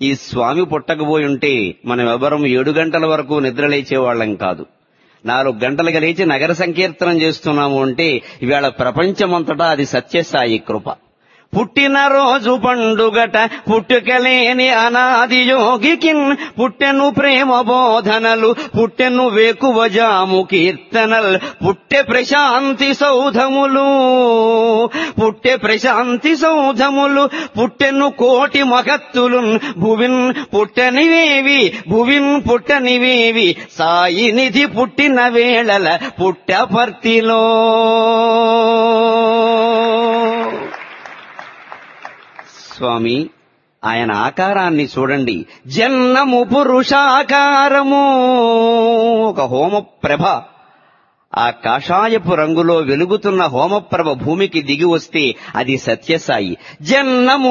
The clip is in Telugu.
ఈ స్వామి పుట్టకపోయి ఉంటే మనం ఎవరం ఏడు గంటల వరకు నిద్రలేచేవాళ్ళం కాదు నాలుగు గంటలకు లేచి నగర సంకీర్తనం చేస్తున్నాము అంటే ఇవాళ ప్రపంచమంతటా అది సత్యసాయి కృప పుట్టిన రోజు పండుగట పుట్టుకలేని అనాది యోగికిన్ పుట్టెను ప్రేమ బోధనలు పుట్టెను వేకువ జాము కీర్తనల్ పుట్టె ప్రశాంతి సౌధములు పుట్టె ప్రశాంతి సౌధములు పుట్టెను కోటి మహత్తులు భువిన్ పుట్టనివేవి భువిన్ పుట్టనివేవి సాయి నిధి పుట్టిన వేళల పుట్టపర్తిలో స్వామి ఆయన ఆకారాన్ని చూడండి జన్నము పురుషాకారము ఒక హోమ ప్రభ ఆ కాషాయపు రంగులో వెలుగుతున్న హోమప్రభ భూమికి దిగి వస్తే అది సత్యసాయి జన్నము